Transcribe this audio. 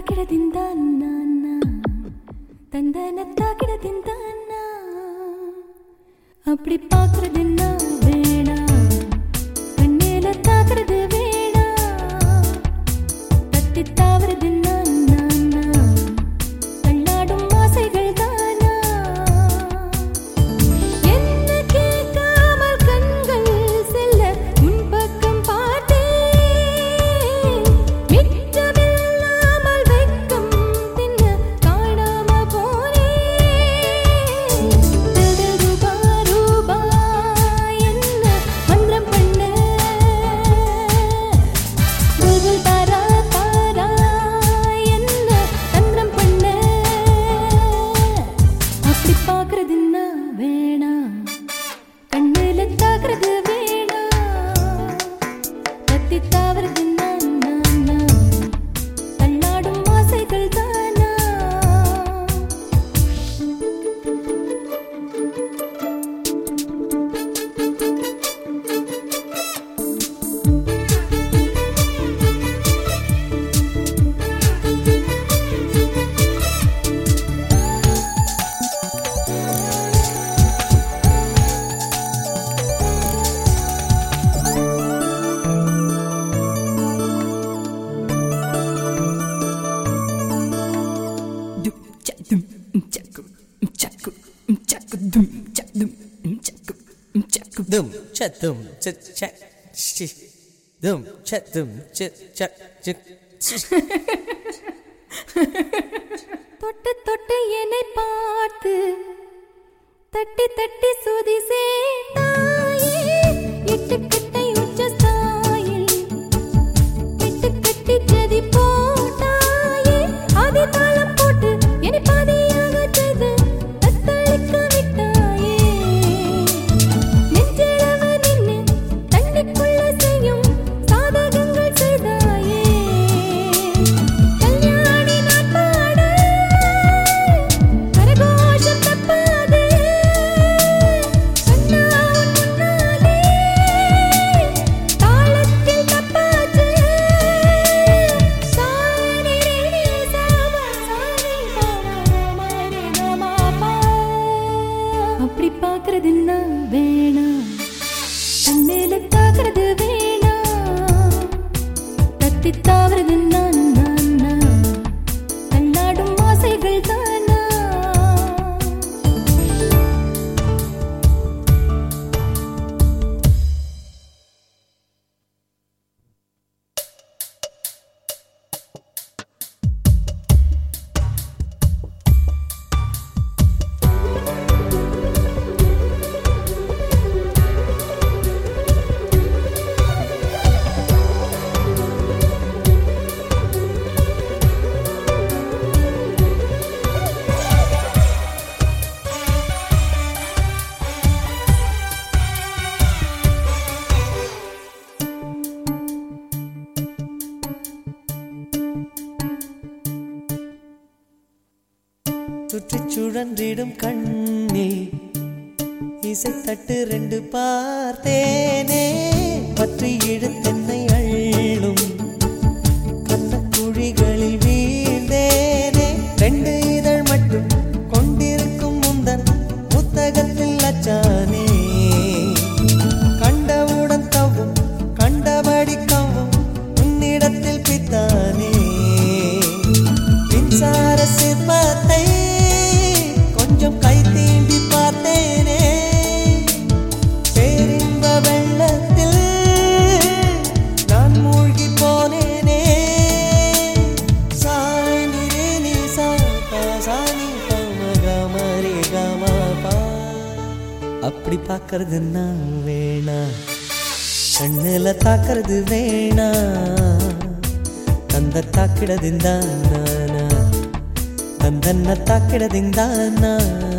ತಾಕಿಡದಿಂದನ್ನ தந்தன தாக்கிடதின்தானா அப்படி பார்க்கறது என்ன வேணாம் கண்ணில தாக்குறது வேணாம் தத்தி தாவறது நானா தள்ளாடும் ஆசைகள் தானா என்ன கேட்காமல் கண்கள் செல்ல உன் பக்கம் பார்த்தேன் மிச்சமில்லாமல் வெட்கம் தின்ன காணாம போனேன் திடு ரூபா ரூபா என்ன மந்திரம் பண்ண புல்புல் தாரா தாரா என்ன தந்திரம் பண்ண அப்படி பாக்குறது என்ன வேணாம் கண்ணுல தாக்குறது வேணாம் கத்தி தாவறது நான் நான் நான் தள்ளாடும் ஆசைகள் தானா Dum cha dum cha cha shi. Dum cha dum cha cha cha. தொட்டு தொட்டு என்னை பார்த்து தட்டி தட்டி சுதி சேர்த்தாயே எட்டு கட்டை உச்ச ஸ்தாயில் எட்டு கட்டி ஜதி போட்டாயே ஆதி தாளம் போட்டு என்னை பாதியாக செய்து தத்தளிக்க விட்டாயே நெஞ்சிலவ நின்னு தண்ணிக்குள்ள செய்யும் சாதகங்கள் செய்தாயே கல்யாணி நான் பாட கரகோஷம் தப்பாது சொன்னா உன் முன்னாலே தாளத்தில் தப்பாச்சு சாரி ரே சாபா சாரி பாமா ரே கமா பா அப்படி பாக்குறது என்ன வேணாம் கண்ணில தாக்குறது வேணாம் தத்தி தாவறது நான் நான் நான் தள்ளாடும் ஆசைகள் தானா சுற்றிச் சுழன்றிடும் கண்ணே இசை தட்டு ரெண்டு பார்த்தேனே பற்றி இழுத்தென்னை அள்ளும் கண்ணக்குழிகளில் வீழ்ந்தேனே ரெண்டு இதழ் மட்டும் கொண்டிருக்கும் முந்தன் புத்தகத்தில் அச்சானே கண்டவுடன் தவும் கண்டபடி கவும் உன்னிடத்தில் பித்தானே மின்சார சிற்பத்தை கொஞ்சம் கை தீண்டி பார்த்தேனே பேரின்ப வெள்ளத்தில் நான் மூழ்கி போனேனே சாணி ரே நீ சா பா சாணி பம கம ரே கம பா அப்படி பார்க்கறது நான் வேணா கண்ணுல தாக்குறது வேணா தந்த தாக்கிடದಿಂದಾನ ತಂದನ್ನ ತಾಕಿಡದಿಂದಾನ